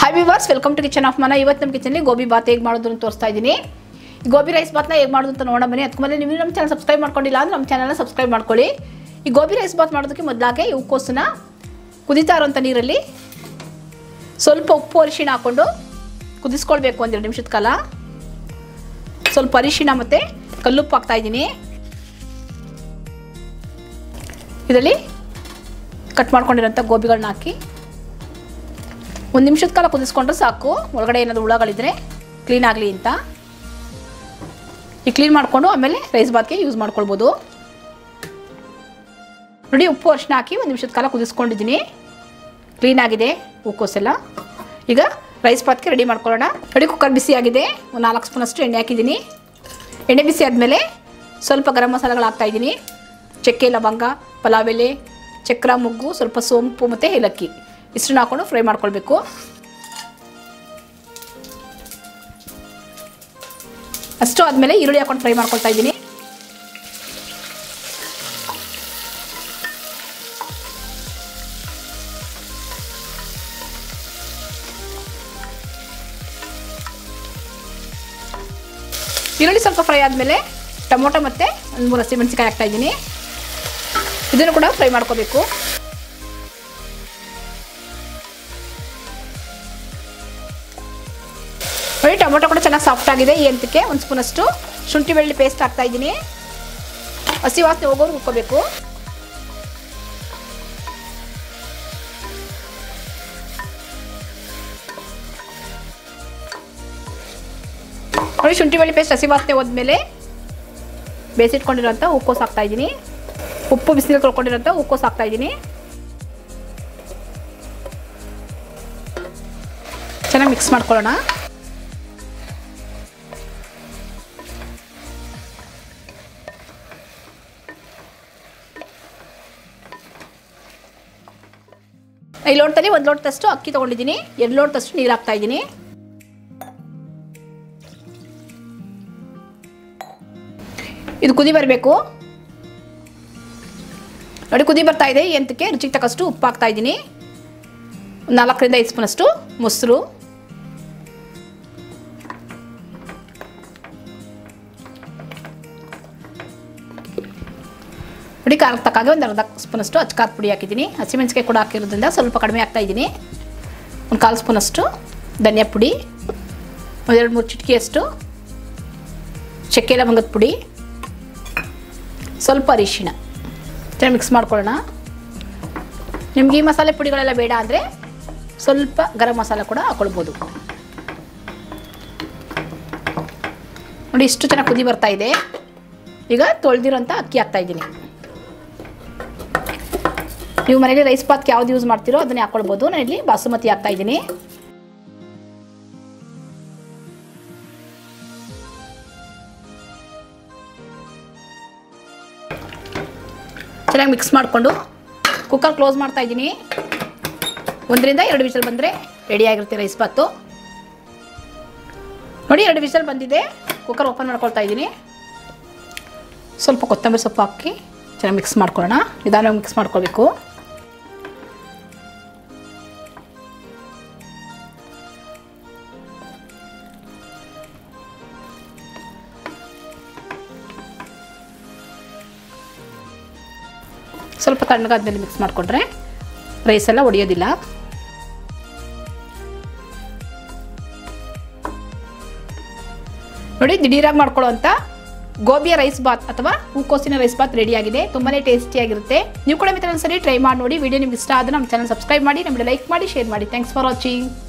hi viewers welcome to kitchen of Mana ಇವತ್ತು ನಮ್ಮ ಕಿಚನಲ್ಲಿ ಗೋಬಿ ಬಾತ್ ಹೇಗೆ ಮಾಡೋದು ಅಂತ ತೋರಿಸ್ತಾ ಇದ್ದೀನಿ ಈ ಗೋಬಿ ರೈಸ್ ಬಾತ್ನ ಹೇಗೆ ಮಾಡೋದು ಅಂತ ನೋಡೋಣ ಬನ್ನಿ ಅದಕ್ಕೆ ಮೇಲೆ ನೀವು ನಮ್ಮ ಚಾನಲ್ ಸಬ್ಸ್ಕ್ರೈಬ್ ಮಾಡ್ಕೊಂಡಿಲ್ಲ ಅಂದ್ರೆ ನಮ್ಮ ಚಾನಲ್ನ ಸಬ್ಸ್ಕ್ರೈಬ್ ಮಾಡ್ಕೊಳ್ಳಿ ಈ ಗೋಬಿ ರೈಸ್ ಬಾತ್ ಮಾಡೋದಕ್ಕೆ ಮೊದಲಾಗೆ ಈ ಉಕ್ಕೋಸನ್ನ ಕುದೀತಾ ಇರೋಂಥ ನೀರಲ್ಲಿ ಸ್ವಲ್ಪ ಉಪ್ಪು ಅರಿಶಿಣ ಹಾಕ್ಕೊಂಡು ಕುದಿಸ್ಕೊಳ್ಬೇಕು ಒಂದೆರಡು ನಿಮಿಷದ ಕಾಲ ಸ್ವಲ್ಪ ಅರಿಶಿಣ ಮತ್ತು ಕಲ್ಲುಪ್ಪು ಹಾಕ್ತಾ ಇದ್ದೀನಿ ಇದರಲ್ಲಿ ಕಟ್ ಮಾಡ್ಕೊಂಡಿರೋಂಥ ಗೋಬಿಗಳನ್ನ ಹಾಕಿ ಒಂದು ನಿಮಿಷದ ಕಾಲ ಕುದಿಸ್ಕೊಂಡ್ರೆ ಸಾಕು ಒಳಗಡೆ ಏನಾದರೂ ಹುಳಗಳಿದ್ರೆ ಕ್ಲೀನ್ ಆಗಲಿ ಅಂತ ಈ ಕ್ಲೀನ್ ಮಾಡಿಕೊಂಡು ಆಮೇಲೆ ರೈಸ್ ಬಾತ್ಗೆ ಯೂಸ್ ಮಾಡ್ಕೊಳ್ಬೋದು ನೋಡಿ ಉಪ್ಪು ಅರಿಶಿನ ಹಾಕಿ ಒಂದು ನಿಮಿಷದ ಕಾಲ ಕುದಿಸ್ಕೊಂಡಿದ್ದೀನಿ ಕ್ಲೀನ್ ಆಗಿದೆ ಹೂಕೋಸೆಲ್ಲ ಈಗ ರೈಸ್ ಬಾತ್ಗೆ ರೆಡಿ ಮಾಡ್ಕೊಳ್ಳೋಣ ರೆಡಿ ಕುಕ್ಕರ್ ಬಿಸಿ ಆಗಿದೆ ಒಂದು ನಾಲ್ಕು ಸ್ಪೂನಷ್ಟು ಎಣ್ಣೆ ಹಾಕಿದ್ದೀನಿ ಎಣ್ಣೆ ಬಿಸಿ ಆದಮೇಲೆ ಸ್ವಲ್ಪ ಗರಂ ಮಸಾಲೆಗಳು ಹಾಕ್ತಾಯಿದ್ದೀನಿ ಚಕ್ಕೆ ಲವಂಗ ಪಲಾವ್ ಎಲೆ ಚಕ್ರ ಮುಗ್ಗು ಸ್ವಲ್ಪ ಸೋಂಪು ಮತ್ತು ಏಲಕ್ಕಿ ಇಷ್ಟನ್ನು ಹಾಕ್ಕೊಂಡು ಫ್ರೈ ಮಾಡ್ಕೊಳ್ಬೇಕು ಅಷ್ಟು ಆದಮೇಲೆ ಈರುಳ್ಳಿ ಹಾಕೊಂಡು ಫ್ರೈ ಮಾಡ್ಕೊಳ್ತಾ ಇದ್ದೀನಿ ಈರುಳ್ಳಿ ಸ್ವಲ್ಪ ಫ್ರೈ ಆದಮೇಲೆ ಟೊಮೊಟೊ ಮತ್ತು ಒಂದು ಮೂರು ಹಸಿಮೆಣಸಿಕಾಯಿ ಹಾಕ್ತಾ ಇದ್ದೀನಿ ಇದನ್ನು ಕೂಡ ಫ್ರೈ ಮಾಡ್ಕೋಬೇಕು ನೋಡಿ ಟೊಮೊಟೊ ಕೂಡ ಚೆನ್ನಾಗಿ ಸಾಫ್ಟ್ ಆಗಿದೆ ಈ ಹಂತಕ್ಕೆ ಒಂದು ಸ್ಪೂನಷ್ಟು ಶುಂಠಿ ಬೆಳ್ಳುಳ್ಳಿ ಪೇಸ್ಟ್ ಹಾಕ್ತಾ ಇದ್ದೀನಿ ಹಸಿ ವಾಸನೆ ಹೋಗೋರು ಹುಕ್ಕೋಬೇಕು ನೋಡಿ ಶುಂಠಿ ಬೆಳ್ಳಿ ಪೇಸ್ಟ್ ಹಸಿ ವಾಸನೆ ಹೋದ್ಮೇಲೆ ಬೇಯಿಸಿಟ್ಕೊಂಡಿರೋಂಥ ಹೂಕೋಸು ಹಾಕ್ತಾ ಇದ್ದೀನಿ ಉಪ್ಪು ಬಿಸಿಲು ತೊಳ್ಕೊಂಡಿರೋಂಥ ಹೂಕೋಸು ಹಾಕ್ತಾ ಇದ್ದೀನಿ ಚೆನ್ನಾಗಿ ಮಿಕ್ಸ್ ಮಾಡ್ಕೊಳ್ಳೋಣ ಈ ಲೋಟದಲ್ಲಿ ಒಂದು ಲೋಟದಷ್ಟು ಅಕ್ಕಿ ತೊಗೊಂಡಿದ್ದೀನಿ ಎರಡು ಲೋಟದಷ್ಟು ನೀರು ಹಾಕ್ತಾ ಇದ್ದೀನಿ ಇದು ಕುದಿ ಬರಬೇಕು ನೋಡಿ ಕುದಿ ಬರ್ತಾ ಇದೆ ಎಂತಕ್ಕೆ ರುಚಿಗೆ ತಕ್ಕಷ್ಟು ಉಪ್ಪು ಹಾಕ್ತಾ ಇದ್ದೀನಿ ನಾಲ್ಕರಿಂದ ಐದು ಸ್ಪೂನಷ್ಟು ಮೊಸರು ನೋಡಿ ಖಾರಕ್ಕೆ ತಕ್ಕಾಗೆ ಒಂದು ಅರ್ಧ ಸ್ಪೂನಷ್ಟು ಅಚ್ಕಾರದ ಪುಡಿ ಹಾಕಿದ್ದೀನಿ ಹಸಿಮೆಣಸಿಕಾಯಿ ಕೂಡ ಹಾಕಿರೋದ್ರಿಂದ ಸ್ವಲ್ಪ ಕಡಿಮೆ ಹಾಕ್ತಾ ಇದ್ದೀನಿ ಒಂದು ಕಾಲು ಸ್ಪೂನಷ್ಟು ಧನಿಯಾ ಪುಡಿ ಒಂದೆರಡು ಮೂರು ಚಿಟಿಕೆಯಷ್ಟು ಚಕ್ಕೆ ಲವಂಗದ ಪುಡಿ ಸ್ವಲ್ಪ ಅರಿಶಿಣ ಚೆನ್ನಾಗಿ ಮಿಕ್ಸ್ ಮಾಡ್ಕೊಳ್ಳೋಣ ನಿಮ್ಗೆ ಈ ಮಸಾಲೆ ಪುಡಿಗಳೆಲ್ಲ ಬೇಡ ಅಂದರೆ ಸ್ವಲ್ಪ ಗರಂ ಮಸಾಲ ಕೂಡ ಹಾಕೊಳ್ಬೋದು ನೋಡಿ ಇಷ್ಟು ಚೆನ್ನಾಗಿ ಕುದಿ ಬರ್ತಾ ಇದೆ ಈಗ ತೊಳೆದಿರೋಂಥ ಅಕ್ಕಿ ಹಾಕ್ತಾ ಇದ್ದೀನಿ ನೀವು ಮನೇಲಿ ರೈಸ್ ಬಾತ್ಗೆ ಯಾವ್ದು ಯೂಸ್ ಮಾಡ್ತೀರೋ ಅದನ್ನೇ ಹಾಕೊಳ್ಬೋದು ನಾನು ಇಲ್ಲಿ ಬಾಸುಮತಿ ಹಾಕ್ತಾ ಇದ್ದೀನಿ ಚೆನ್ನಾಗಿ ಮಿಕ್ಸ್ ಮಾಡಿಕೊಂಡು ಕುಕ್ಕರ್ ಕ್ಲೋಸ್ ಮಾಡ್ತಾ ಇದ್ದೀನಿ ಒಂದರಿಂದ ಎರಡು ವಿಷಲ್ ಬಂದರೆ ರೆಡಿ ಆಗಿರುತ್ತೆ ರೈಸ್ ಬಾತು ನೋಡಿ ಎರಡು ವಿಷಲ್ ಬಂದಿದೆ ಕುಕ್ಕರ್ ಓಪನ್ ಮಾಡ್ಕೊಳ್ತಾ ಇದ್ದೀನಿ ಸ್ವಲ್ಪ ಕೊತ್ತಂಬರಿ ಸೊಪ್ಪು ಹಾಕಿ ಚೆನ್ನಾಗಿ ಮಿಕ್ಸ್ ಮಾಡ್ಕೊಳ್ಳೋಣ ನಿಧಾನವಾಗಿ ಮಿಕ್ಸ್ ಮಾಡ್ಕೊಳ್ಬೇಕು ಸ್ವಲ್ಪ ತಣ್ಣಗಾದ್ಮೇಲೆ ಮಿಕ್ಸ್ ಮಾಡಿಕೊಂಡ್ರೆ ರೈಸ್ ಎಲ್ಲ ಒಡೆಯೋದಿಲ್ಲ ನೋಡಿ ದಿಢೀರಾಗಿ ಮಾಡ್ಕೊಳ್ಳೋ ಅಂತ ಗೋಬಿಯ ರೈಸ್ ಬಾತ್ ಅಥವಾ ಹೂಕೋಸಿನ ರೈಸ್ ಬಾತ್ ರೆಡಿ ಆಗಿದೆ ತುಂಬಾನೇ ಟೇಸ್ಟಿಯಾಗಿರುತ್ತೆ ನೀವು ಕೂಡ ಮಿತ್ರ ಸರಿ ಟ್ರೈ ಮಾಡಿ ನೋಡಿ ವಿಡಿಯೋ ನಿಮ್ಗೆ ಇಷ್ಟ ಆದರೆ ನಮ್ಮ ಚಾನಲ್ ಸಬ್ಸ್ಕ್ರೈಬ್ ಮಾಡಿ ನಮಗೆ ಲೈಕ್ ಮಾಡಿ ಶೇರ್ ಮಾಡಿ ಥ್ಯಾಂಕ್ಸ್ ಫಾರ್ ವಾಚಿಂಗ್